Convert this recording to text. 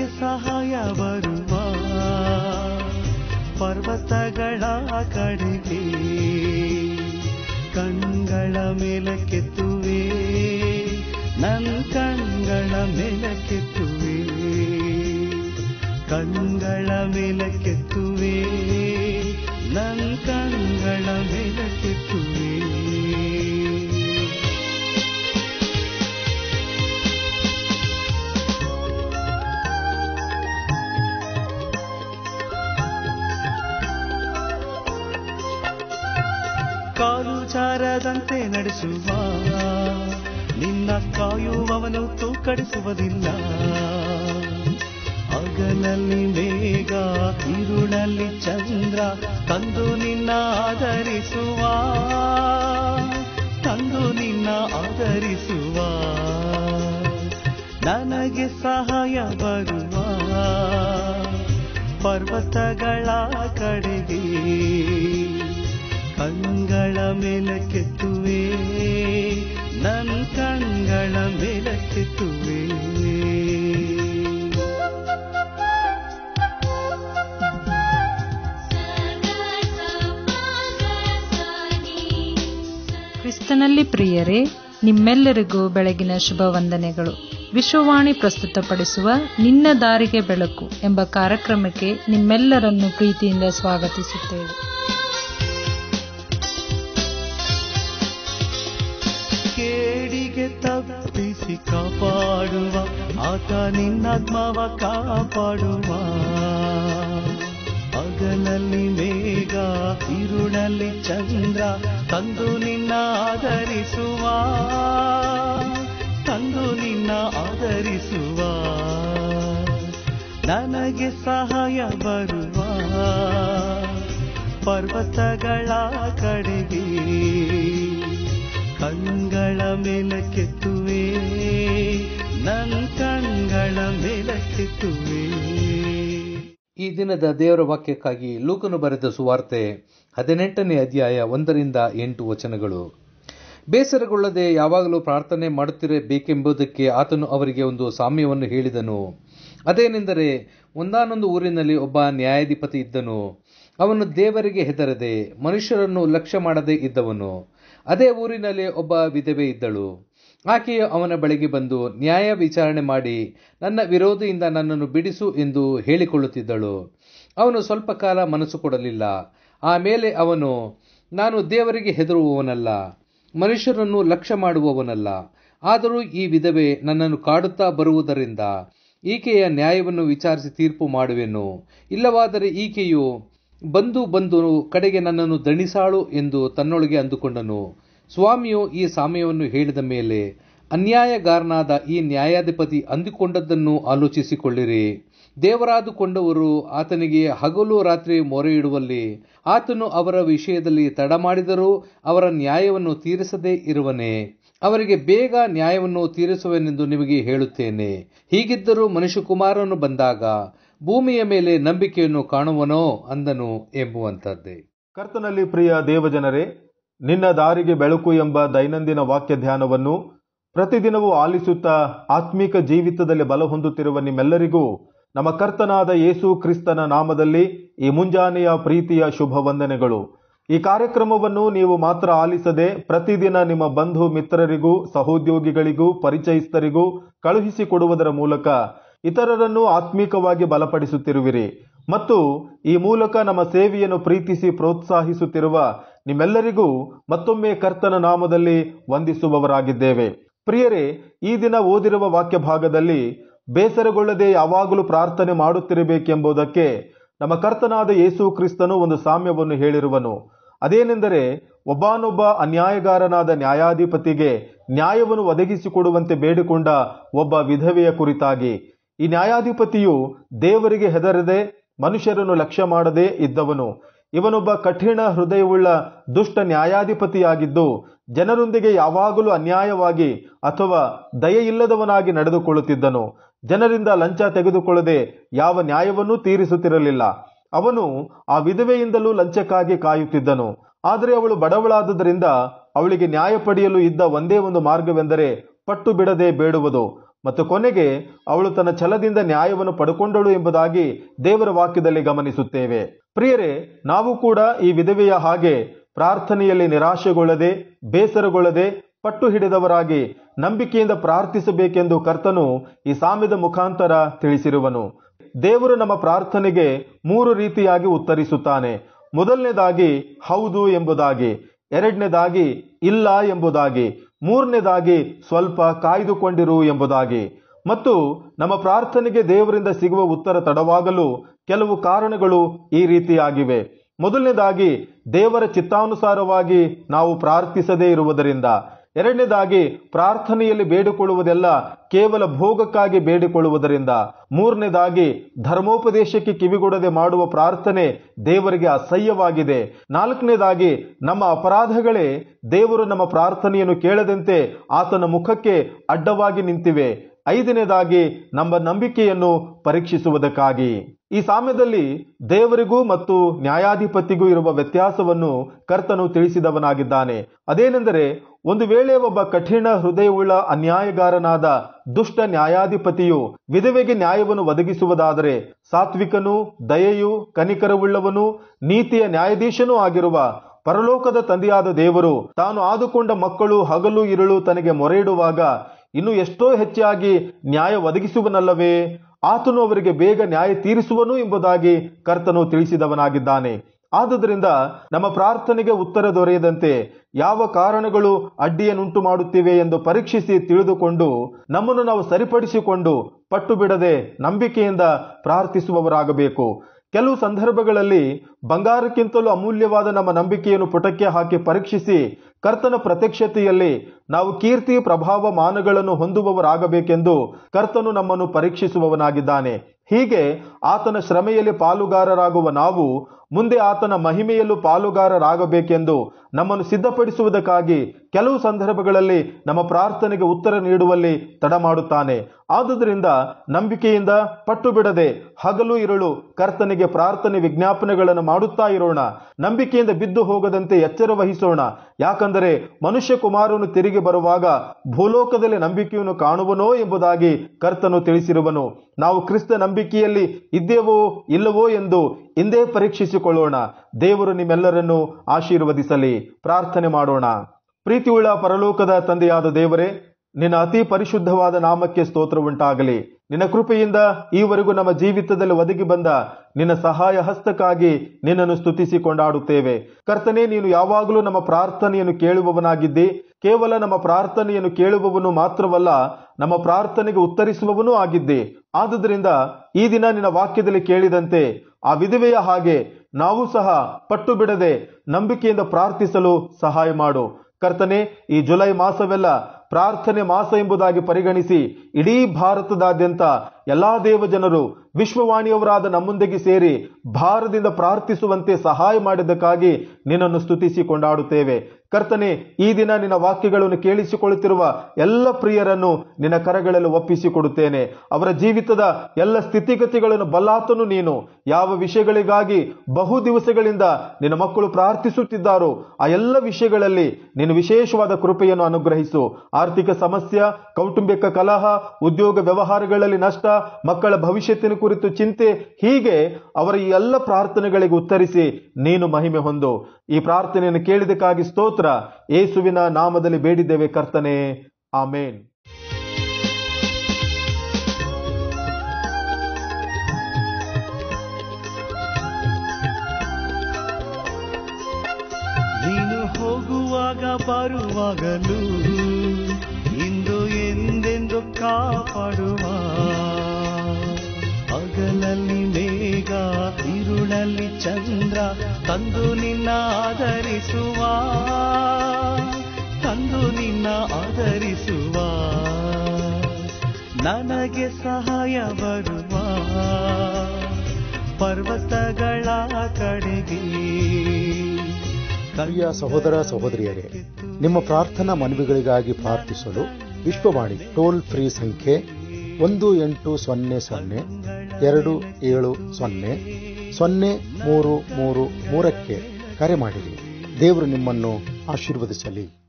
ಸಹಾಯ ಬರುವ ಪರ್ವತಗಳ ಕಡೆಗೆ ಕಣ್ಗಳ ಮೇಲಕ್ಕೆತ್ತುವೆ ನನ್ ಕಣ್ಗಳ ಮೇಲಕ್ಕೆತ್ತುವೆ ಕಣ್ಗಳ ಮೇಲಕ್ಕೆತ್ತುವೆ ನನ್ ಕಣ್ಗಳ ಮೇಲಕ್ಕೆತ್ತುವೆ ಕಾಲು ಚಾರದಂತೆ ನಡೆಸುವ ನಿನ್ನ ಕಾಯುವವನು ತೂಕಡಿಸುವುದಿಲ್ಲ ಹಗಲಲ್ಲಿ ಮೇಘ ಇರುಳಲ್ಲಿ ಚಂದ್ರ ತಂದು ನಿನ್ನ ಆಧರಿಸುವ ತಂದು ನಿನ್ನ ಆಧರಿಸುವ ನನಗೆ ಸಹಾಯ ಬರುವ ಪರ್ವತಗಳ ಕಡೆಗೆ ಕಣ್ಗಳ ಮೇಲಕ್ಕೆತ್ತುವೆ ನನ್ ಕಣ್ಗಳ ಮೇಲಕ್ಕೆತ್ತುವೆ ಕ್ರಿಸ್ತನಲ್ಲಿ ಪ್ರಿಯರೇ ನಿಮ್ಮೆಲ್ಲರಿಗೂ ಬೆಳಗಿನ ಶುಭ ವಂದನೆಗಳು ವಿಶ್ವವಾಣಿ ಪ್ರಸ್ತುತಪಡಿಸುವ ನಿನ್ನ ದಾರಿಗೆ ಬೆಳಕು ಎಂಬ ಕಾರ್ಯಕ್ರಮಕ್ಕೆ ನಿಮ್ಮೆಲ್ಲರನ್ನು ಪ್ರೀತಿಯಿಂದ ಸ್ವಾಗತಿಸುತ್ತೇವೆ ಕೇಡಿಗೆ ತಪ್ಪಿಸಿ ಕಾಪಾಡುವ ಆತ ನಿನ್ನಾತ್ಮವ ಕಾಪಾಡುವ ಹಗಲಲ್ಲಿ ಮೇಘ ಇರುಳಲ್ಲಿ ಚಂದ್ರ ತಂದು ನಿನ್ನ ಆಧರಿಸುವ ತಂದು ನಿನ್ನ ಆಧರಿಸುವ ನನಗೆ ಸಹಾಯ ಬರುವ ಪರ್ವತಗಳ ಕಡೆಗೆ ಕಣ್ಗಳ ಮೇಲಕ್ಕೆತ್ತುವೆ ನನ್ ಕಣ್ಗಳ ಮೇಲಕ್ಕೆತ್ತುವೆ ಈ ದಿನದ ದೇವರ ವಾಕ್ಯಕ್ಕಾಗಿ ಲೂಕನು ಬರೆದ ಸುವಾರ್ತೆ ಹದಿನೆಂಟನೇ ಅಧ್ಯಾಯ ಒಂದರಿಂದ ಎಂಟು ವಚನಗಳು ಬೇಸರಗೊಳ್ಳದೆ ಯಾವಾಗಲೂ ಪ್ರಾರ್ಥನೆ ಮಾಡುತ್ತಿರಬೇಕೆಂಬುದಕ್ಕೆ ಆತನು ಅವರಿಗೆ ಒಂದು ಸಾಮ್ಯವನ್ನು ಹೇಳಿದನು ಅದೇನೆಂದರೆ ಒಂದಾನೊಂದು ಊರಿನಲ್ಲಿ ಒಬ್ಬ ನ್ಯಾಯಾಧಿಪತಿ ಇದ್ದನು ಅವನು ದೇವರಿಗೆ ಹೆದರದೆ ಮನುಷ್ಯರನ್ನು ಲಕ್ಷ್ಯ ಮಾಡದೇ ಇದ್ದವನು ಅದೇ ಊರಿನಲ್ಲಿ ಒಬ್ಬ ವಿಧವೆ ಇದ್ದಳು ಆಕೆಯು ಅವನ ಬಳಿಗೆ ಬಂದು ನ್ಯಾಯ ವಿಚಾರಣೆ ಮಾಡಿ ನನ್ನ ವಿರೋಧಿಯಿಂದ ನನ್ನನ್ನು ಬಿಡಿಸು ಎಂದು ಹೇಳಿಕೊಳ್ಳುತ್ತಿದ್ದಳು ಅವನು ಸ್ವಲ್ಪ ಕಾಲ ಮನಸ್ಸು ಕೊಡಲಿಲ್ಲ ಆಮೇಲೆ ಅವನು ನಾನು ದೇವರಿಗೆ ಹೆದರುವವನಲ್ಲ ಮನುಷ್ಯರನ್ನು ಲಕ್ಷ್ಯ ಮಾಡುವವನಲ್ಲ ಆದರೂ ಈ ವಿಧವೆ ನನ್ನನ್ನು ಕಾಡುತ್ತಾ ಬರುವುದರಿಂದ ಈಕೆಯ ನ್ಯಾಯವನ್ನು ವಿಚಾರಿಸಿ ತೀರ್ಪು ಮಾಡುವೆನು ಇಲ್ಲವಾದರೆ ಈಕೆಯು ಬಂದು ಬಂದು ಕಡೆಗೆ ನನ್ನನ್ನು ದಣಿಸಾಳು ಎಂದು ತನ್ನೊಳಗೆ ಅಂದುಕೊಂಡನು ಸ್ವಾಮಿಯು ಈ ಸಾಮ್ಯವನ್ನು ಹೇಳಿದ ಮೇಲೆ ಅನ್ಯಾಯಗಾರನಾದ ಈ ನ್ಯಾಯಾಧಿಪತಿ ಅಂದುಕೊಂಡದ್ದನ್ನು ಆಲೋಚಿಸಿಕೊಳ್ಳಿರಿ ದೇವರಾದುಕೊಂಡವರು ಆತನಿಗೆ ಹಗಲು ರಾತ್ರಿ ಮೊರೆ ಇಡುವಲ್ಲಿ ಆತನು ಅವರ ವಿಷಯದಲ್ಲಿ ತಡ ಮಾಡಿದರೂ ಅವರ ನ್ಯಾಯವನ್ನು ತೀರಿಸದೇ ಇರುವನೇ ಅವರಿಗೆ ಬೇಗ ನ್ಯಾಯವನ್ನು ತೀರಿಸುವೆನೆಂದು ನಿಮಗೆ ಹೇಳುತ್ತೇನೆ ಹೀಗಿದ್ದರೂ ಮನುಷ್ಯಕುಮಾರನು ಬಂದಾಗ ಭೂಮಿಯ ಮೇಲೆ ನಂಬಿಕೆಯನ್ನು ಕಾಣುವನೋ ಅಂದನು ಎಂಬುವಂತದ್ದೇ ಕರ್ತನಲ್ಲಿ ಪ್ರಿಯ ದೇವಜನರೇ ನಿನ್ನ ದಾರಿಗೆ ಬೆಳಕು ಎಂಬ ದೈನಂದಿನ ವಾಕ್ಯ ಧ್ಯಾನವನ್ನು ಪ್ರತಿದಿನವೂ ಆಲಿಸುತ್ತಾ ಆತ್ಮೀಕ ಜೀವಿತದಲ್ಲಿ ಬಲ ಹೊಂದುತ್ತಿರುವ ನಿಮ್ಮೆಲ್ಲರಿಗೂ ನಮ್ಮ ಕರ್ತನಾದ ಯೇಸು ಕ್ರಿಸ್ತನ ನಾಮದಲ್ಲಿ ಈ ಮುಂಜಾನೆಯ ಪ್ರೀತಿಯ ಶುಭ ವಂದನೆಗಳು ಈ ಕಾರ್ಯಕ್ರಮವನ್ನು ನೀವು ಮಾತ್ರ ಆಲಿಸದೆ ಪ್ರತಿದಿನ ನಿಮ್ಮ ಬಂಧು ಮಿತ್ರರಿಗೂ ಸಹೋದ್ಯೋಗಿಗಳಿಗೂ ಪರಿಚಯಿಸ್ತರಿಗೂ ಕಳುಹಿಸಿಕೊಡುವುದರ ಮೂಲಕ ಇತರರನ್ನು ಆತ್ಮೀಕವಾಗಿ ಬಲಪಡಿಸುತ್ತಿರುವಿರಿ ಮತ್ತು ಈ ಮೂಲಕ ನಮ್ಮ ಸೇವೆಯನ್ನು ಪ್ರೀತಿಸಿ ಪ್ರೋತ್ಸಾಹಿಸುತ್ತಿರುವ ನಿಮ್ಮೆಲ್ಲರಿಗೂ ಮತ್ತೊಮ್ಮೆ ಕರ್ತನ ನಾಮದಲ್ಲಿ ವಂದಿಸುವವರಾಗಿದ್ದೇವೆ ಪ್ರಿಯರೇ ಈ ದಿನ ಓದಿರುವ ವಾಕ್ಯ ಭಾಗದಲ್ಲಿ ಬೇಸರಗೊಳ್ಳದೆ ಯಾವಾಗಲೂ ಪ್ರಾರ್ಥನೆ ಮಾಡುತ್ತಿರಬೇಕೆಂಬುದಕ್ಕೆ ನಮ್ಮ ಕರ್ತನಾದ ಯೇಸು ಕ್ರಿಸ್ತನು ಒಂದು ಸಾಮ್ಯವನ್ನು ಹೇಳಿರುವನು ಅದೇನೆಂದರೆ ಒಬ್ಬನೊಬ್ಬ ಅನ್ಯಾಯಗಾರನಾದ ನ್ಯಾಯಾಧಿಪತಿಗೆ ನ್ಯಾಯವನ್ನು ಒದಗಿಸಿಕೊಡುವಂತೆ ಬೇಡಿಕೊಂಡ ಒಬ್ಬ ವಿಧವೆಯ ಕುರಿತಾಗಿ ಈ ನ್ಯಾಯಾಧಿಪತಿಯು ದೇವರಿಗೆ ಹೆದರದೆ ಮನುಷ್ಯರನ್ನು ಲಕ್ಷ್ಯ ಮಾಡದೆ ಇದ್ದವನು ಇವನೊಬ್ಬ ಕಠಿಣ ಹೃದಯವುಳ್ಳ ದುಷ್ಟ ನ್ಯಾಯಾಧಿಪತಿಯಾಗಿದ್ದು ಜನರೊಂದಿಗೆ ಯಾವಾಗಲೂ ಅನ್ಯಾಯವಾಗಿ ಅಥವಾ ದಯೆಯಿಲ್ಲದವನಾಗಿ ನಡೆದುಕೊಳ್ಳುತ್ತಿದ್ದನು ಜನರಿಂದ ಲಂಚ ತೆಗೆದುಕೊಳ್ಳದೆ ಯಾವ ನ್ಯಾಯವನ್ನೂ ತೀರಿಸುತ್ತಿರಲಿಲ್ಲ ಅವನು ಆ ವಿಧವೆಯಿಂದಲೂ ಲಂಚಕ್ಕಾಗಿ ಕಾಯುತ್ತಿದ್ದನು ಆದರೆ ಅವಳು ಬಡವಳಾದುದರಿಂದ ಅವಳಿಗೆ ನ್ಯಾಯ ಪಡೆಯಲು ಇದ್ದ ಒಂದೇ ಒಂದು ಮಾರ್ಗವೆಂದರೆ ಪಟ್ಟು ಬಿಡದೆ ಬೇಡುವುದು ಮತ್ತು ಕೊನೆಗೆ ಅವಳು ತನ್ನ ಛಲದಿಂದ ನ್ಯಾಯವನ್ನು ಪಡ್ಕೊಂಡಳು ಎಂಬುದಾಗಿ ದೇವರ ವಾಕ್ಯದಲ್ಲಿ ಗಮನಿಸುತ್ತೇವೆ ಪ್ರಿಯರೇ ನಾವು ಕೂಡ ಈ ವಿಧವೆಯ ಹಾಗೆ ಪ್ರಾರ್ಥನೆಯಲ್ಲಿ ನಿರಾಶೆಗೊಳ್ಳದೆ ಬೇಸರಗೊಳ್ಳದೆ ಪಟ್ಟು ಹಿಡಿದವರಾಗಿ ನಂಬಿಕೆಯಿಂದ ಪ್ರಾರ್ಥಿಸಬೇಕೆಂದು ಕರ್ತನು ಈ ಸಾಮ್ಯದ ಮುಖಾಂತರ ತಿಳಿಸಿರುವನು ದೇವರು ನಮ್ಮ ಪ್ರಾರ್ಥನೆಗೆ ಮೂರು ರೀತಿಯಾಗಿ ಉತ್ತರಿಸುತ್ತಾನೆ ಮೊದಲನೇದಾಗಿ ಹೌದು ಎಂಬುದಾಗಿ ಎರಡನೇದಾಗಿ ಇಲ್ಲ ಎಂಬುದಾಗಿ ಮೂರನೇದಾಗಿ ಸ್ವಲ್ಪ ಕಾಯ್ದುಕೊಂಡಿರು ಎಂಬುದಾಗಿ ಮತ್ತು ನಮ್ಮ ಪ್ರಾರ್ಥನೆಗೆ ದೇವರಿಂದ ಸಿಗುವ ಉತ್ತರ ತಡವಾಗಲು ಕೆಲವು ಕಾರಣಗಳು ಈ ರೀತಿಯಾಗಿವೆ ಮೊದಲನೇದಾಗಿ ದೇವರ ಚಿತ್ತಾನುಸಾರವಾಗಿ ನಾವು ಪ್ರಾರ್ಥಿಸದೇ ಇರುವುದರಿಂದ ಎರಡನೇದಾಗಿ ಪ್ರಾರ್ಥನೆಯಲ್ಲಿ ಬೇಡಿಕೊಳ್ಳುವುದೆಲ್ಲ ಕೇವಲ ಭೋಗಕ್ಕಾಗಿ ಬೇಡಿಕೊಳ್ಳುವುದರಿಂದ ಮೂರನೇದಾಗಿ ಧರ್ಮೋಪದೇಶಕ್ಕೆ ಕಿವಿಗೊಡದೆ ಮಾಡುವ ಪ್ರಾರ್ಥನೆ ದೇವರಿಗೆ ಅಸಹ್ಯವಾಗಿದೆ ನಾಲ್ಕನೇದಾಗಿ ನಮ್ಮ ಅಪರಾಧಗಳೇ ದೇವರು ನಮ್ಮ ಪ್ರಾರ್ಥನೆಯನ್ನು ಕೇಳದಂತೆ ಆತನ ಮುಖಕ್ಕೆ ಅಡ್ಡವಾಗಿ ನಿಂತಿವೆ ಐದನೇದಾಗಿ ನಮ್ಮ ನಂಬಿಕೆಯನ್ನು ಪರೀಕ್ಷಿಸುವುದಕ್ಕಾಗಿ ಈ ಸಾಮ್ಯದಲ್ಲಿ ದೇವರಿಗೂ ಮತ್ತು ನ್ಯಾಯಾಧಿಪತಿಗೂ ಇರುವ ವ್ಯತ್ಯಾಸವನ್ನು ಕರ್ತನು ತಿಳಿಸಿದವನಾಗಿದ್ದಾನೆ ಅದೇನೆಂದರೆ ಒಂದು ವೇಳೆ ಒಬ್ಬ ಕಠಿಣ ಹೃದಯವುಳ್ಳ ಅನ್ಯಾಯಗಾರನಾದ ದುಷ್ಟ ನ್ಯಾಯಾಧಿಪತಿಯು ವಿಧವೆಗೆ ನ್ಯಾಯವನ್ನು ಒದಗಿಸುವುದಾದರೆ ಸಾತ್ವಿಕನು ದಯೆಯು ಕನಿಕರವುಳ್ಳವನು ನೀತಿಯ ನ್ಯಾಯಾಧೀಶನೂ ಆಗಿರುವ ಪರಲೋಕದ ತಂದೆಯಾದ ದೇವರು ತಾನು ಆದುಕೊಂಡ ಮಕ್ಕಳು ಹಗಲು ಇರುಳು ತನಗೆ ಮೊರೆಯಿಡುವಾಗ ಇನ್ನು ಎಷ್ಟೋ ಹೆಚ್ಚಾಗಿ ನ್ಯಾಯ ಒದಗಿಸುವನಲ್ಲವೇ ಆತನು ಅವರಿಗೆ ಬೇಗ ನ್ಯಾಯ ತೀರಿಸುವನು ಎಂಬುದಾಗಿ ಕರ್ತನು ತಿಳಿಸಿದವನಾಗಿದ್ದಾನೆ ಆದುದರಿಂದ ನಮ್ಮ ಪ್ರಾರ್ಥನೆಗೆ ಉತ್ತರ ದೊರೆಯದಂತೆ ಯಾವ ಕಾರಣಗಳು ಅಡ್ಡಿಯನ್ನುಂಟು ಮಾಡುತ್ತಿವೆ ಎಂದು ಪರೀಕ್ಷಿಸಿ ತಿಳಿದುಕೊಂಡು ನಮ್ಮನ್ನು ನಾವು ಸರಿಪಡಿಸಿಕೊಂಡು ಪಟ್ಟು ಬಿಡದೆ ನಂಬಿಕೆಯಿಂದ ಪ್ರಾರ್ಥಿಸುವವರಾಗಬೇಕು ಕೆಲವು ಸಂದರ್ಭಗಳಲ್ಲಿ ಬಂಗಾರಕ್ಕಿಂತಲೂ ಅಮೂಲ್ಯವಾದ ನಮ್ಮ ನಂಬಿಕೆಯನ್ನು ಪುಟಕ್ಕೆ ಹಾಕಿ ಪರೀಕ್ಷಿಸಿ ಕರ್ತನ ಪ್ರತ್ಯಕ್ಷತೆಯಲ್ಲಿ ನಾವು ಕೀರ್ತಿ ಪ್ರಭಾವ ಮಾನಗಳನ್ನು ಹೊಂದುವವರಾಗಬೇಕೆಂದು ಕರ್ತನು ನಮ್ಮನ್ನು ಪರೀಕ್ಷಿಸುವವನಾಗಿದ್ದಾನೆ ಹೀಗೆ ಆತನ ಶ್ರಮೆಯಲ್ಲಿ ಪಾಲುಗಾರರಾಗುವ ನಾವು ಮುಂದೆ ಆತನ ಮಹಿಮೆಯಲ್ಲೂ ಪಾಲುಗಾರರಾಗಬೇಕೆಂದು ನಮ್ಮನ್ನು ಸಿದ್ಧಪಡಿಸುವುದಕ್ಕಾಗಿ ಕೆಲವು ಸಂದರ್ಭಗಳಲ್ಲಿ ನಮ್ಮ ಪ್ರಾರ್ಥನೆಗೆ ಉತ್ತರ ನೀಡುವಲ್ಲಿ ತಡ ಮಾಡುತ್ತಾನೆ ಆದುದರಿಂದ ನಂಬಿಕೆಯಿಂದ ಪಟ್ಟು ಬಿಡದೆ ಹಗಲು ಇರಳು ಕರ್ತನಿಗೆ ಪ್ರಾರ್ಥನೆ ವಿಜ್ಞಾಪನೆಗಳನ್ನು ಮಾಡುತ್ತಾ ಇರೋಣ ನಂಬಿಕೆಯಿಂದ ಬಿದ್ದು ಹೋಗದಂತೆ ಎಚ್ಚರ ವಹಿಸೋಣ ಯಾಕಂದರೆ ಮನುಷ್ಯ ಕುಮಾರನು ತಿರುಗಿ ಬರುವಾಗ ಭೂಲೋಕದಲ್ಲಿ ನಂಬಿಕೆಯನ್ನು ಕಾಣುವನೋ ಎಂಬುದಾಗಿ ಕರ್ತನು ತಿಳಿಸಿರುವನು ನಾವು ಕ್ರಿಸ್ತ ನಂಬಿಕೆಯಲ್ಲಿ ಇದ್ದೇವೋ ಇಲ್ಲವೋ ಎಂದು ಇಂದೇ ಪರೀಕ್ಷಿಸಿಕೊಳ್ಳೋಣ ದೇವರು ನಿಮ್ಮೆಲ್ಲರನ್ನು ಆಶೀರ್ವದಿಸಲಿ ಪ್ರಾರ್ಥನೆ ಮಾಡೋಣ ಪ್ರೀತಿಯುಳ್ಳ ಪರಲೋಕದ ತಂದೆಯಾದ ದೇವರೇ ನಿನ್ನ ಅತಿ ಪರಿಶುದ್ಧವಾದ ನಾಮಕ್ಕೆ ಸ್ತೋತ್ರ ಉಂಟಾಗಲಿ ನಿನ್ನ ಕೃಪೆಯಿಂದ ಈವರೆಗೂ ನಮ್ಮ ಜೀವಿತದಲ್ಲಿ ಒದಗಿ ಬಂದ ನಿನ್ನ ಸಹಾಯ ಹಸ್ತಕ್ಕಾಗಿ ನಿನ್ನನ್ನು ಸ್ತುತಿಸಿ ಕೊಂಡಾಡುತ್ತೇವೆ ಕರ್ತನೆ ನೀನು ಯಾವಾಗಲೂ ನಮ್ಮ ಪ್ರಾರ್ಥನೆಯನ್ನು ಕೇಳುವವನಾಗಿದ್ದಿ ಕೇವಲ ನಮ್ಮ ಪ್ರಾರ್ಥನೆಯನ್ನು ಕೇಳುವವನು ಮಾತ್ರವಲ್ಲ ನಮ್ಮ ಪ್ರಾರ್ಥನೆಗೆ ಉತ್ತರಿಸುವವನೂ ಆಗಿದ್ದೆ ಆದುದರಿಂದ ಈ ದಿನ ನಿನ್ನ ವಾಕ್ಯದಲ್ಲಿ ಕೇಳಿದಂತೆ ಆ ವಿಧವೆಯ ಹಾಗೆ ನಾವು ಸಹ ಪಟ್ಟು ಬಿಡದೆ ನಂಬಿಕೆಯಿಂದ ಪ್ರಾರ್ಥಿಸಲು ಸಹಾಯ ಮಾಡು ಕರ್ತನೆ ಈ ಜುಲೈ ಮಾಸವೆಲ್ಲ ಪ್ರಾರ್ಥನೆ ಮಾಸ ಎಂಬುದಾಗಿ ಪರಿಗಣಿಸಿ ಇಡೀ ಭಾರತದಾದ್ಯಂತ ಎಲ್ಲಾ ದೇವಜನರು ವಿಶ್ವವಾಣಿಯವರಾದ ನಮ್ಮೊಂದಿಗೆ ಸೇರಿ ಭಾರದಿಂದ ಪ್ರಾರ್ಥಿಸುವಂತೆ ಸಹಾಯ ಮಾಡಿದ್ದಕ್ಕಾಗಿ ನಿನ್ನನ್ನು ಸ್ತುತಿಸಿ ಕೊಂಡಾಡುತ್ತೇವೆ ಕರ್ತನೆ ಈ ದಿನ ನಿನ್ನ ವಾಕ್ಯಗಳನ್ನು ಕೇಳಿಸಿಕೊಳ್ಳುತ್ತಿರುವ ಎಲ್ಲ ಪ್ರಿಯರನ್ನು ನಿನ್ನ ಕರಗಳಲ್ಲಿ ಒಪ್ಪಿಸಿಕೊಡುತ್ತೇನೆ ಅವರ ಜೀವಿತದ ಎಲ್ಲ ಸ್ಥಿತಿಗತಿಗಳನ್ನು ಬಲ್ಲಾತನು ನೀನು ಯಾವ ವಿಷಯಗಳಿಗಾಗಿ ಬಹು ದಿವಸಗಳಿಂದ ನಿನ್ನ ಮಕ್ಕಳು ಪ್ರಾರ್ಥಿಸುತ್ತಿದ್ದಾರೋ ಆ ಎಲ್ಲ ವಿಷಯಗಳಲ್ಲಿ ನೀನು ವಿಶೇಷವಾದ ಕೃಪೆಯನ್ನು ಅನುಗ್ರಹಿಸು ಆರ್ಥಿಕ ಸಮಸ್ಯೆ ಕೌಟುಂಬಿಕ ಕಲಹ ಉದ್ಯೋಗ ವ್ಯವಹಾರಗಳಲ್ಲಿ ನಷ್ಟ ಮಕ್ಕಳ ಭವಿಷ್ಯತ್ತಿನ ಕುರಿತು ಚಿಂತೆ ಹೀಗೆ ಅವರ ಈ ಎಲ್ಲ ಪ್ರಾರ್ಥನೆಗಳಿಗೆ ಉತ್ತರಿಸಿ ನೀನು ಮಹಿಮೆ ಹೊಂದು ಈ ಪ್ರಾರ್ಥನೆಯನ್ನು ಕೇಳಿದಕ್ಕಾಗಿ ಸ್ತೋತ್ರ ಯೇಸುವಿನ ನಾಮದಲ್ಲಿ ಬೇಡಿದ್ದೇವೆ ಕರ್ತನೆ ಆಮೇನ್ ನೀನು ಹೋಗುವಾಗ ಬರುವಾಗಲೂ ಇಂದು ಎಂದೆಂದು ಕಾಪಾಡುವ ಹಗಲಲ್ಲಿ ಮೇಘ ಇರುಳಲ್ಲಿ ಚಂದ್ರ ತಂದು ನಿನ್ನ ಆಧರಿಸುವ ತಂದು ನಿನ್ನ ಆಧರಿಸುವ ನನಗೆ ಸಹಾಯ ಬರುವ ಪರ್ವತಗಳ ಕಡೆಗೆ ಪ್ರಿಯ ಸಹೋದರ ಸಹೋದರಿಯರೇ ನಿಮ್ಮ ಪ್ರಾರ್ಥನಾ ಮನವಿಗಳಿಗಾಗಿ ಪ್ರಾರ್ಥಿಸಲು ವಿಶ್ವವಾಣಿ ಟೋಲ್ ಫ್ರೀ ಸಂಖ್ಯೆ ಒಂದು ಎಂಟು ಸೊನ್ನೆ ಸೊನ್ನೆ ಎರಡು ಏಳು ಸೊನ್ನೆ ಸೊನ್ನೆ ಮೂರು ಮೂರು ಮೂರಕ್ಕೆ ಕರೆ ಮಾಡಿರಿ ದೇವರು ನಿಮ್ಮನ್ನು ಆಶೀರ್ವದಿಸಲಿ